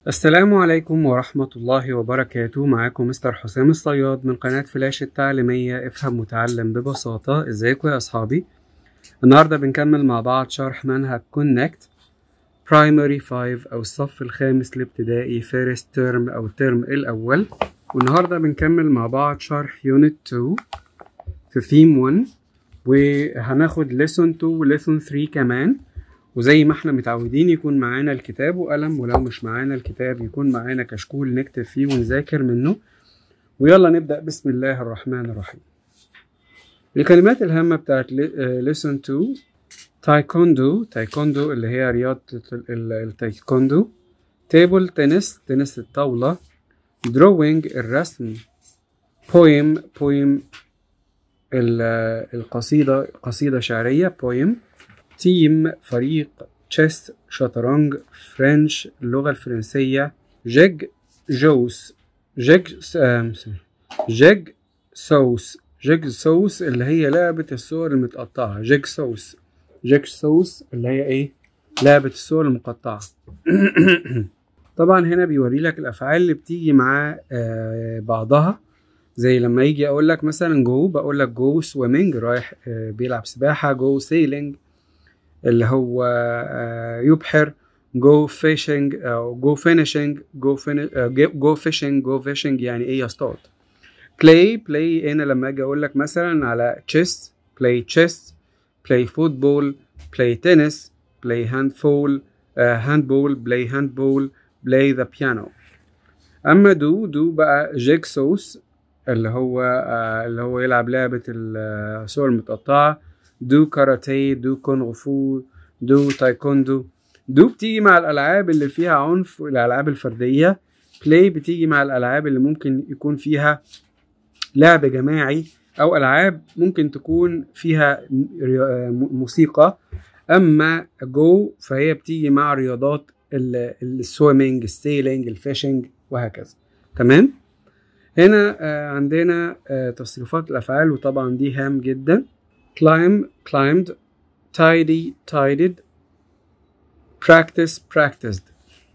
السلام عليكم ورحمة الله وبركاته معاكم مستر حسام الصياد من قناة فلاش التعليمية افهم وتعلم ببساطة ازيكم يا اصحابي النهاردة بنكمل مع بعض شرح منهج كونكت برايمري 5 او الصف الخامس الابتدائي فيرست ترم او الترم الاول والنهاردة بنكمل مع بعض شرح يونت 2 في ثيم 1 وهناخد ليسون 2 وليسون 3 كمان وزي ما احنا متعودين يكون معانا الكتاب وقلم ولو مش معانا الكتاب يكون معانا كشكول نكتب فيه ونذاكر منه ويلا نبدأ بسم الله الرحمن الرحيم الكلمات الهامة بتاعت ليسون 2 تايكوندو تايكوندو اللي هي رياضة التايكوندو تيبل تنس تنس الطاولة دروينج الرسم بويم بويم القصيدة قصيدة شعرية بويم تيم فريق تشيس شطرنج فرنش اللغة الفرنسية جيج جوس جيج جيج سوس جيج سوس اللي هي لعبة الصور المتقطعة جيج سوس جيج سوس اللي هي ايه لعبة الصور المقطعة طبعا هنا بيوري لك الافعال اللي بتيجي مع آه بعضها زي لما يجي اقول لك مثلا جو بقول لك جو سويمنج رايح آه بيلعب سباحة جو سيلينج اللي هو يبحر جو فيشنج او جو فينيشنج جو جو فيشنج جو فيشنج يعني ايه يصطاد بلاي بلاي هنا لما اجي اقول لك مثلا على تشيس بلاي تشيس بلاي فوتبول بلاي تنس بلاي هاندفول هاندبول بلاي هاندبول بلاي ذا بيانو اما دو دو بقى جيك سوس اللي هو اللي هو يلعب لعبة الصور المتقطعة دو كاراتيه دو كونغ فو دو تايكوندو دو بتيجي مع الالعاب اللي فيها عنف الالعاب الفرديه بلاي بتيجي مع الالعاب اللي ممكن يكون فيها لعب جماعي او العاب ممكن تكون فيها موسيقى اما جو فهي بتيجي مع رياضات السويمنج السيلينج الفيشنج وهكذا تمام هنا عندنا تصريفات الافعال وطبعا دي هام جدا climb climbed tidy tidied practice practiced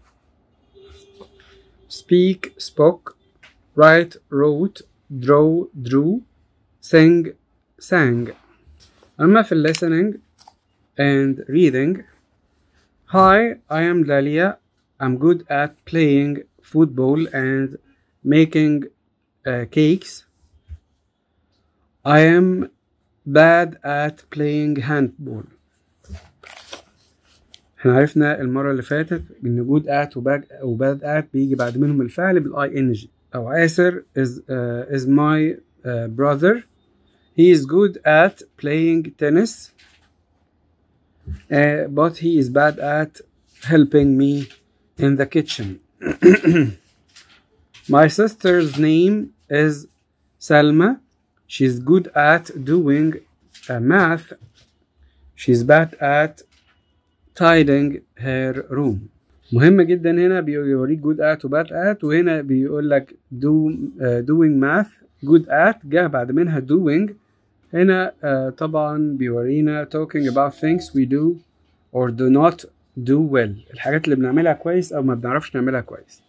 speak spoke write wrote draw drew sing sang أما في listening and reading Hi I am Dalia I'm good at playing football and making uh, cakes I am bad at playing handball احنا عرفنا المرة اللي فاتت ان good at و bad at بيجي بعد منهم الفعل بالاي ان جي او عاسر is, uh, is my uh, brother he is good at playing tennis uh, but he is bad at helping me in the kitchen my sister's name is Salma she's good at doing uh, math she's bad at tidying her room مهم جدا هنا بيوريك good at و bad at وهنا بيقول لك do uh, doing math good at جه بعد منها doing هنا uh, طبعا بيورينا talking about things we do or do not do well الحاجات اللي بنعملها كويس او ما بنعرفش نعملها كويس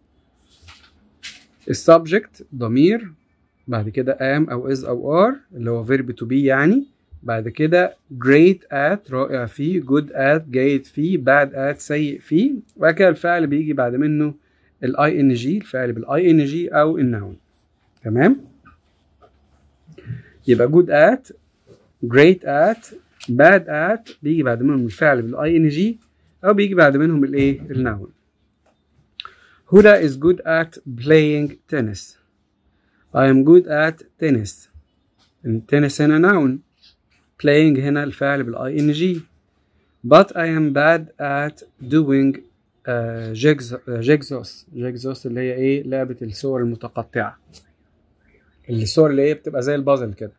السبجكت ضمير بعد كده am او is او are اللي هو verb to be يعني بعد كده great at رائع فيه good at جيد فيه bad at سيء فيه وبعد كده الفعل بيجي بعد منه الاي ان جي الفعل بالاي ان جي او النون تمام يبقى good at great at bad at بيجي بعد منهم الفعل بالاي ان جي او بيجي بعد منهم الايه النون هدى is good at playing tennis I am good at tennis tennis هنا noun playing هنا الفعل بالاي ان جي but I am bad at doing uh, jigsaws jigsaws اللي هي ايه لعبة الصور المتقطعة الصور اللي هي بتبقى زي البازل كده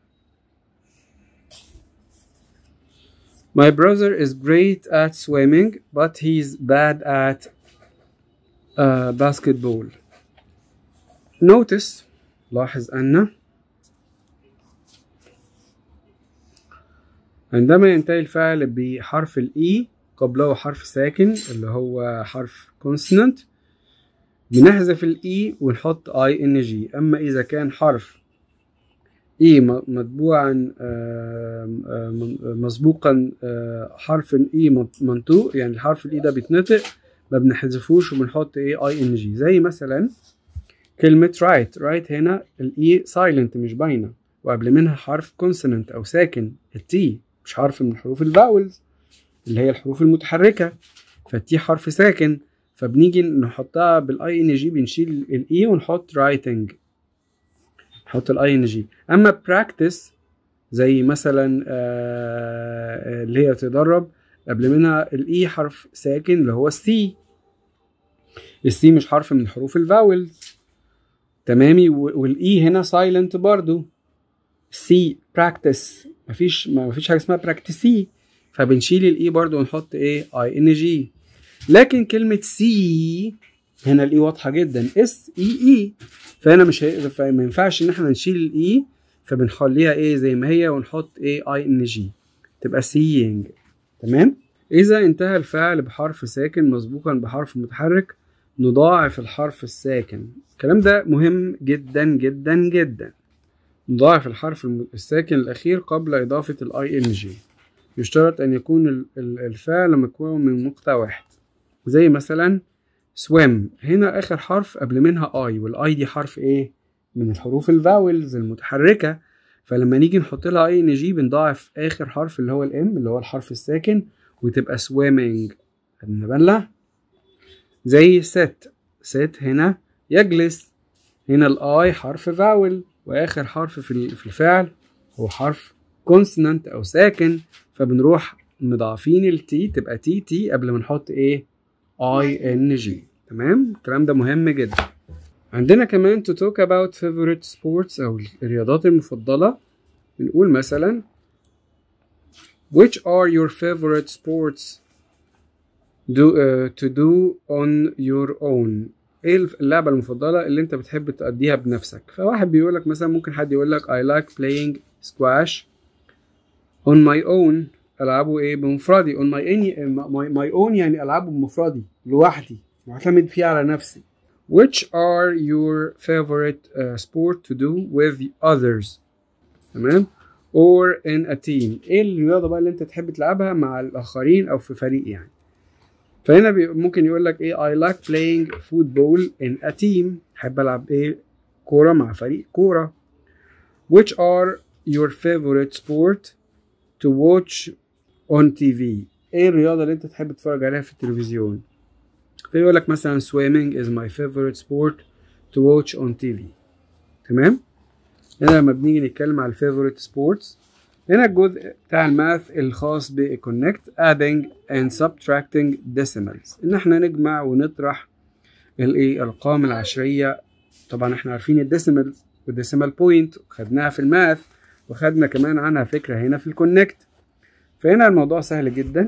My brother is great at swimming but he's bad at uh, basketball notice لاحظ أن عندما ينتهي الفعل بحرف الإي قبله حرف ساكن اللي هو حرف consonant بنحذف الاي ونحط اي ان جي اما اذا كان حرف اي مطبوعا مسبوقا حرف الاي منطوق يعني الحرف الاي ده بيتنطق ما بنحذفوش وبنحط ايه اي ان جي زي مثلا كلمة رايت رايت هنا الاي سايلنت مش باينة وقبل منها حرف كونسوننت او ساكن التي مش حرف من حروف الفاولز اللي هي الحروف المتحركة فالتي حرف ساكن فبنيجي نحطها بالاي ان جي بنشيل الاي ونحط رايتنج نحط الاي ان جي اما براكتس زي مثلا آه اللي هي تدرب قبل منها الاي حرف ساكن اللي هو السي السي مش حرف من حروف الفاولز تمامي والاي هنا سايلنت برضو سي براكتس مفيش مفيش حاجه اسمها براكتسي فبنشيل الاي برضو ونحط ايه اي ان جي لكن كلمه سي هنا الاي واضحه جدا اس اي اي فهنا مش هي... فما ينفعش ان احنا نشيل الاي فبنخليها ايه زي ما هي ونحط ايه اي ان جي تبقى سينج تمام اذا انتهى الفعل بحرف ساكن مسبوقا بحرف متحرك نضاعف الحرف الساكن الكلام ده مهم جدا جدا جدا نضاعف الحرف الساكن الأخير قبل إضافة الاي ان جي يشترط أن يكون الفعل مكون من مقطع واحد زي مثلا swim هنا آخر حرف قبل منها اي والاي دي حرف ايه من الحروف الفاولز المتحركة فلما نيجي نحط لها اي ان جي بنضاعف آخر حرف اللي هو الام اللي هو الحرف الساكن وتبقى swimming خدنا بالنا زي sit sit هنا يجلس هنا الاي حرف فاول واخر حرف في في الفعل هو حرف كونسونانت او ساكن فبنروح مضاعفين التي تبقى تي تي قبل ما نحط ايه اي ان جي تمام الكلام ده مهم جدا عندنا كمان to talk about favorite sports او الرياضات المفضلة بنقول مثلا which are your favorite sports do uh, to do on your own ايه اللعبه المفضله اللي انت بتحب تأديها بنفسك فواحد بيقول لك مثلا ممكن حد يقول لك I like playing squash on my own العبه ايه بمفردي on my, my, my own يعني العبه بمفردي لوحدي معتمد فيه على نفسي which are your favorite uh, sport to do with others تمام or in a team ايه الرياضه بقى اللي انت تحب تلعبها مع الاخرين او في فريق يعني فهنا ممكن يقول لك ايه I like playing football in a team احب العب ايه كوره مع فريق كوره which are your favorite sport to watch on TV ايه الرياضه اللي انت تحب تتفرج عليها في التلفزيون فيقول لك مثلا swimming is my favorite sport to watch on TV تمام هنا لما بنيجي نتكلم على الفيفوريت سبورتس هنا الجزء بتاع الماث الخاص بكونكت adding and subtracting decimals ان احنا نجمع ونطرح الايه الارقام العشريه طبعا احنا عارفين الديسيمال والديسيمال بوينت خدناها في الماث وخدنا كمان عنها فكره هنا في الكونكت فهنا الموضوع سهل جدا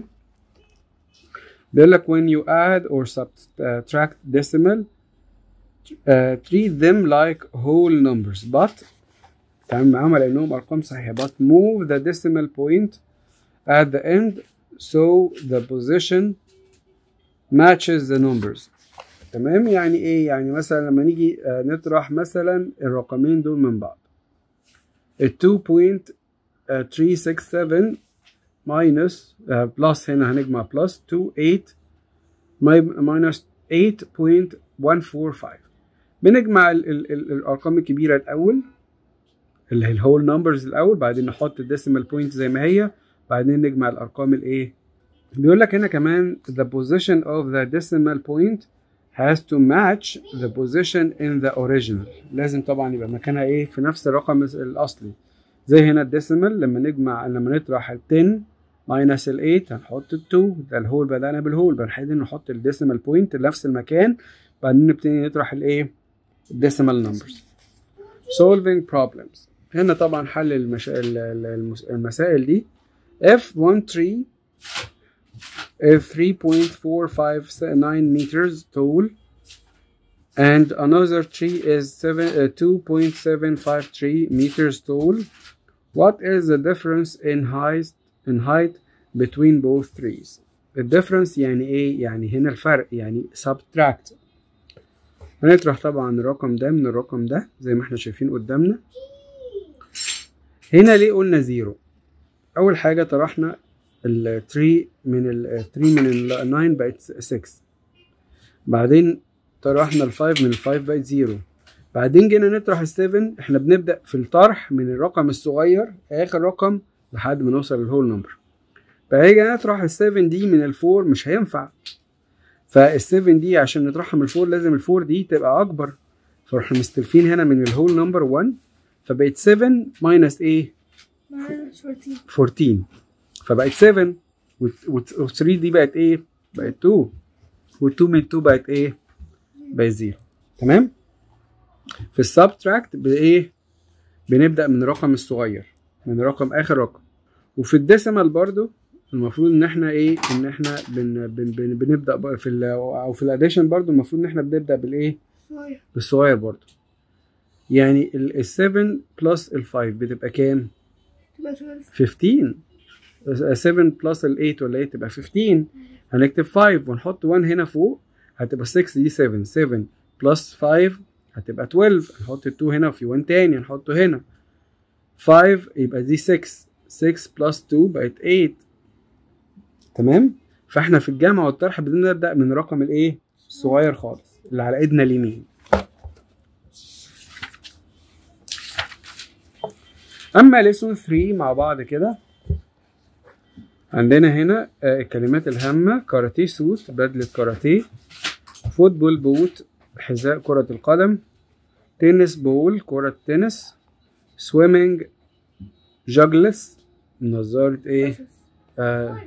بيقول لك when you add or subtract decimal uh, treat them like whole numbers but تعمل معاهم على انهم ارقام صحيحه but move the decimal point at the end so the position matches the numbers تمام يعني ايه يعني مثلا لما نيجي نطرح مثلا الرقمين دول من بعض ال 2.367 minus بلس هنا هنجمع بلس 28 minus 8.145 بنجمع ال ال ال الارقام الكبيره الاول اللي هي الهول نمبرز الاول بعدين نحط الديسيمال بوينت زي ما هي بعدين نجمع الارقام الايه بيقول لك هنا كمان the position of the decimal point has to match the position in the original لازم طبعا يبقى مكانها ايه في نفس الرقم الاصلي زي هنا الديسيمال لما نجمع لما نطرح ال 10 ماينس ال 8 هنحط ال 2 ده الهول بدأنا بالهول بعدين نحط الديسيمال بوينت لنفس المكان بعدين نبتدي نطرح الايه الديسيمال نمبرز solving problems هنا طبعا حل المشا... المسائل دي F1 tree is 3.459 meters tall and another tree is 7, uh, 2.753 meters tall. What is the difference in height in height between both trees? The difference يعني ايه؟ يعني هنا الفرق يعني subtract هنطرح طبعا الرقم ده من الرقم ده زي ما احنا شايفين قدامنا هنا ليه قلنا زيرو اول حاجه طرحنا ال 3 من ال 3 من ال 9 بقت 6 بعدين طرحنا ال 5 من ال 5 بقت زيرو بعدين جينا نطرح ال 7 احنا بنبدا في الطرح من الرقم الصغير اخر رقم لحد ما نوصل للهول نمبر فهيجي نطرح ال 7 دي من ال 4 مش هينفع فال 7 دي عشان نطرحها من ال 4 لازم ال 4 دي تبقى اكبر فاحنا مستلفين هنا من الهول نمبر 1 فبقت 7 ماينس ايه minus 14 14 فبقت 7 و 3 دي بقت ايه بقت 2 و2 من 2 بقت ايه بقت 0 تمام في السبتراكت بايه بنبدا من الرقم الصغير من رقم اخر رقم وفي الديسيمال برضو المفروض ان احنا ايه ان احنا بن بن بن بنبدا بقى في ال او في الاديشن برضو المفروض ان احنا بنبدا بالايه صغير بالصغير برضو يعني ال 7 بلس ال 5 بتبقى كام تبقى 12 15 7 بلس ال 8 ولا 8 تبقى 15 هنكتب 5 ونحط 1 هنا فوق هتبقى 6 دي 7 7 بلس 5 هتبقى 12 نحط 2 هنا وفي 1 تاني نحطه هنا 5 يبقى دي 6 6 بلس 2 بقت 8 تمام فاحنا في الجمع والطرح بدنا نبدا من رقم الايه الصغير خالص اللي على ايدنا اليمين اما ليسون 3 مع بعض كده عندنا هنا آه، الكلمات الهامة كاراتيه سوت بدلة كاراتيه فوتبول بوت حذاء كرة القدم تنس بول كرة تنس سويمنج جاجلس نظارة ايه آه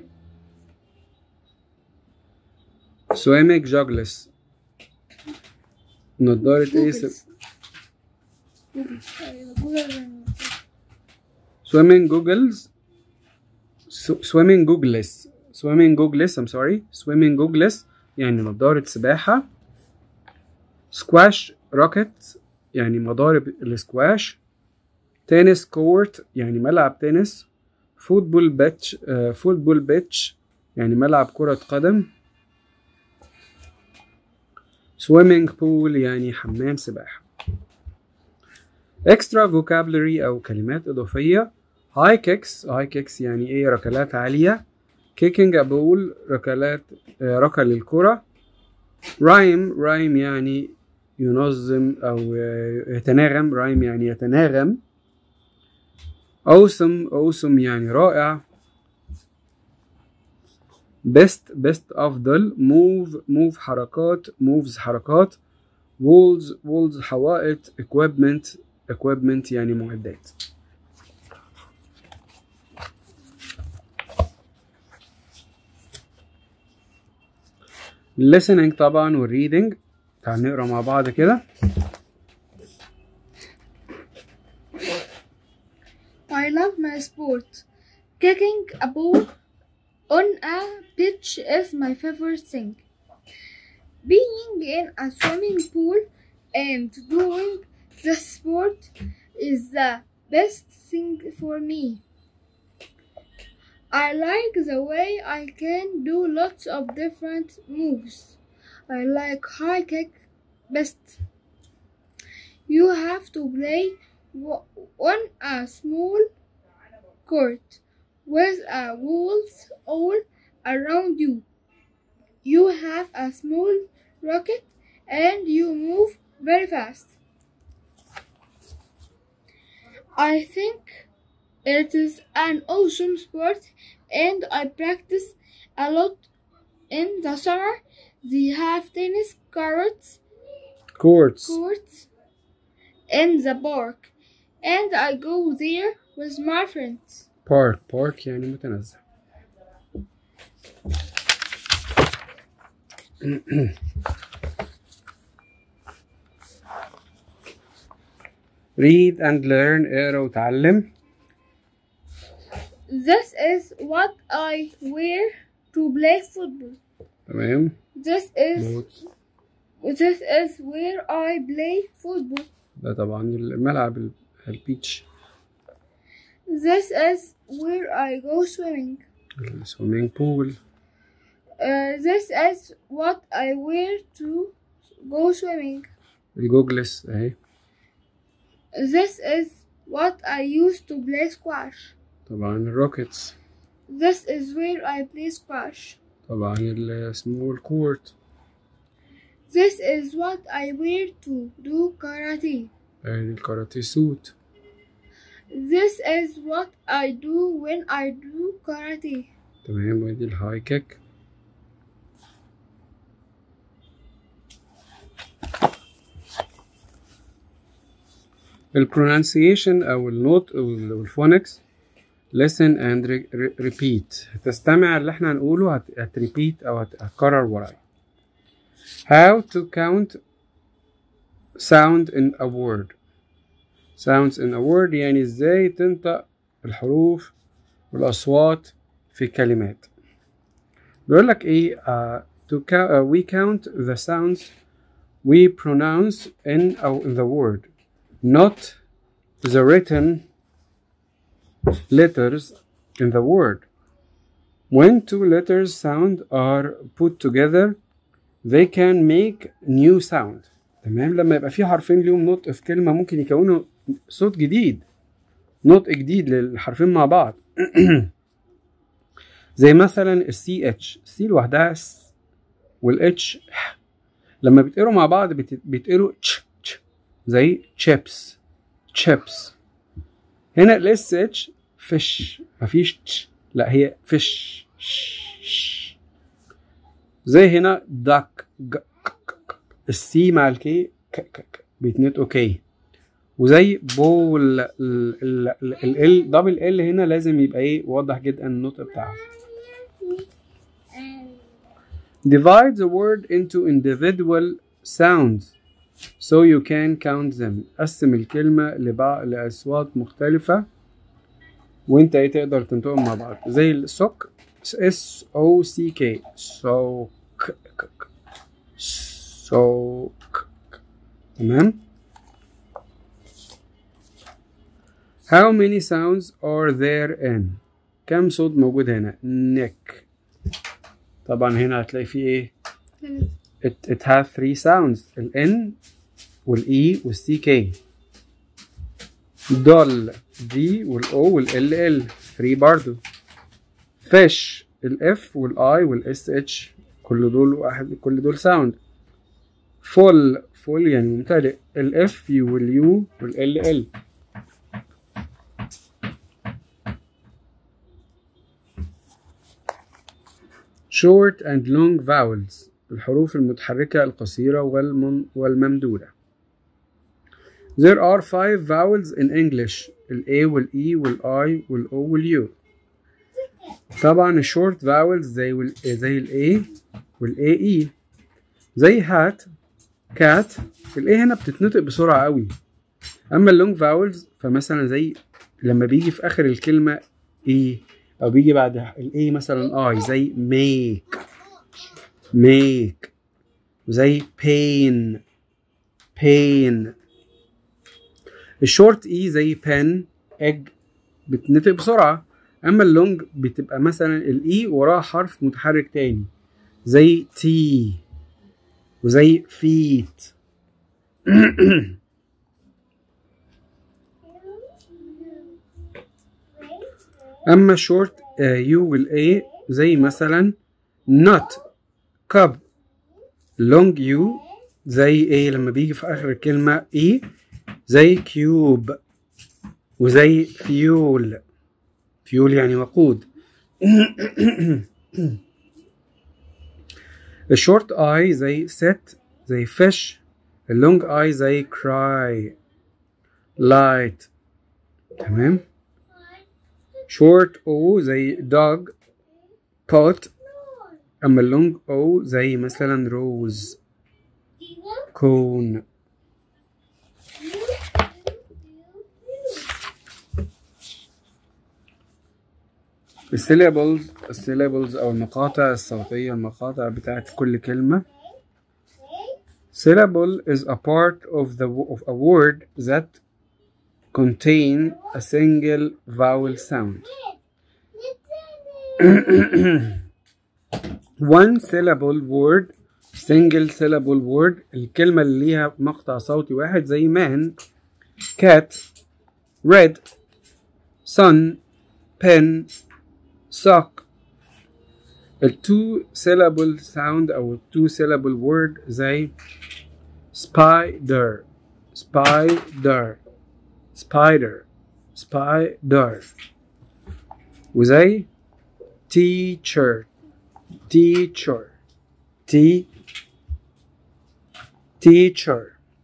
سويمنج جاجلس نظارة ايه س- swimming goggles Su- swimming goggles swimming goggles I'm sorry swimming goggles يعني نظارة سباحة squash racket يعني مضارب السكواش تنس كورت يعني ملعب تنس فوتبول بيتش آه فوتبول بيتش يعني ملعب كرة قدم swimming pool يعني حمام سباحة extra vocabulary أو كلمات إضافية high kicks high kicks يعني إيه ركلات عالية kicking a ball ركلات آه، ركل الكرة rhyme rhyme يعني ينظم أو آه، يتناغم rhyme يعني يتناغم awesome awesome يعني رائع best best أفضل move move حركات moves حركات walls walls حوائط equipment equipment يعني معدات listening طبعا والreading تعال نقرا مع بعض كده I love my sport. Kicking a ball on a pitch is my favorite thing. Being in a swimming pool and doing the sport is the best thing for me. I like the way I can do lots of different moves. I like high kick best. You have to play wa- on a small court with a walls all around you. You have a small rocket and you move very fast. I think it is an awesome sport and I practice a lot in the summer. They have tennis courts courts courts in the park and I go there with my friends. park park يعني متنزه read and learn اقرا وتعلم This is what I wear to play football. تمام This is Boots. this is where I play football. ده طبعا الملعب ال- البيتش This is where I go swimming. السويمينج بول Uh, this is what I wear to go swimming. الجوجلس اهي This is what I used to play squash. طبعا الروكيتس This is where I play squash. طبعا ال- اسمه الكورت This is what I wear to do karate. يعني الكاراتيه سوت This is what I do when I do karate. تمام وادي الهاي كيك البرونانسيشن او النوت او الفونكس listen and re- re- repeat هتستمع اللي احنا هنقوله هت- هتريبيت او هت- هتكرر ورايا how to count sound in a word sounds in a word يعني ازاي تنطق الحروف والاصوات في كلمات بيقول لك ايه uh, to count, uh, we count the sounds we pronounce in أو in the word not the written letters in the word when two letters sound are put together they can make new sound تمام لما يبقى في حرفين ليهم نطق في كلمة ممكن يكونوا صوت جديد نطق جديد للحرفين مع بعض زي مثلا السي اتش السي لوحدها س والاتش ح لما بيتقروا مع بعض بت- بيتقروا تش تش زي chips chips هنا الاس اتش فش مفيش تش لا هي فش ش زي هنا دك السي مع الكي ك ك ك بيتنطقوا كي وزي بول ال دبل ال هنا لازم يبقى ايه واضح جدا النطق بتاعه Divide the word into individual sounds so you can count them. قسم الكلمة لبعض لأصوات مختلفة وانت ايه تقدر تنطقهم مع بعض زي السوك اس او سي كي سوك سوك تمام How many sounds are there in كم صوت موجود هنا neck طبعا هنا هتلاقي فيه ايه it, it has three sounds ال N وال E وال C K دول D وال O وال L L 3 برضو fish ال F وال I وال S H كل دول واحد كل دول sound full full يعني ممتلئ ال F وال U وال L L short and long vowels الحروف المتحركة القصيرة والمم والممدودة There are five vowels in English ال A وال E وال I وال O وال U طبعا الشورت vowels زي وال زي ال A وال A E زي hat cat ال A هنا بتتنطق بسرعة قوي أما اللونج vowels فمثلا زي لما بيجي في آخر الكلمة E أو بيجي بعد ال A مثلا I زي make make وزي pain pain الشورت اي زي pen egg بتنطق بسرعة اما اللونج بتبقى مثلا الاي وراها حرف متحرك تاني زي تي وزي feet اما الشورت يو والاي زي مثلا not cup long يو زي ايه لما بيجي في اخر الكلمة اي زي كيوب وزي فيول فيول يعني وقود الشورت اي زي set زي fish اللونج اي زي cry light تمام شورت او زي dog pot اما اللونج او زي مثلا روز كون السيلابلز السيلابلز او المقاطع الصوتية المقاطع بتاعت كل كلمة syllable is a part of the of a word that contain a single vowel sound one syllable word single syllable word الكلمة اللي ليها مقطع صوتي واحد زي man cat red sun pen sock ال two syllable sound أو ال two syllable word زي spider spider spider spider وزي teacher teacher T teacher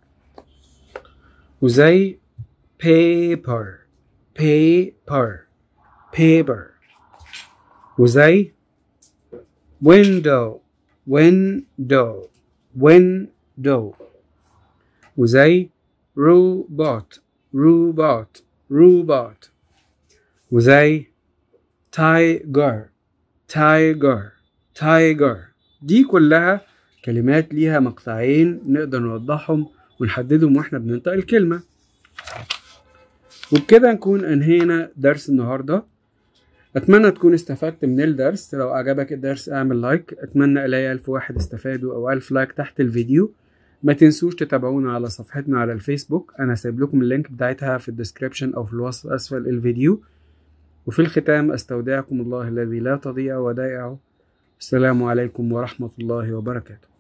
وزي paper paper paper وزي window window window وزي robot robot robot وزي tiger tiger tiger دي كلها كلمات ليها مقطعين نقدر نوضحهم ونحددهم واحنا بننطق الكلمة وبكده نكون انهينا درس النهاردة اتمنى تكون استفدت من الدرس لو عجبك الدرس اعمل لايك اتمنى الاقي الف واحد استفادوا او الف لايك تحت الفيديو ما تنسوش تتابعونا على صفحتنا على الفيسبوك انا سايب لكم اللينك بتاعتها في الديسكريبشن او في الوصف اسفل الفيديو وفي الختام استودعكم الله الذي لا تضيع ودائعه السلام عليكم ورحمة الله وبركاته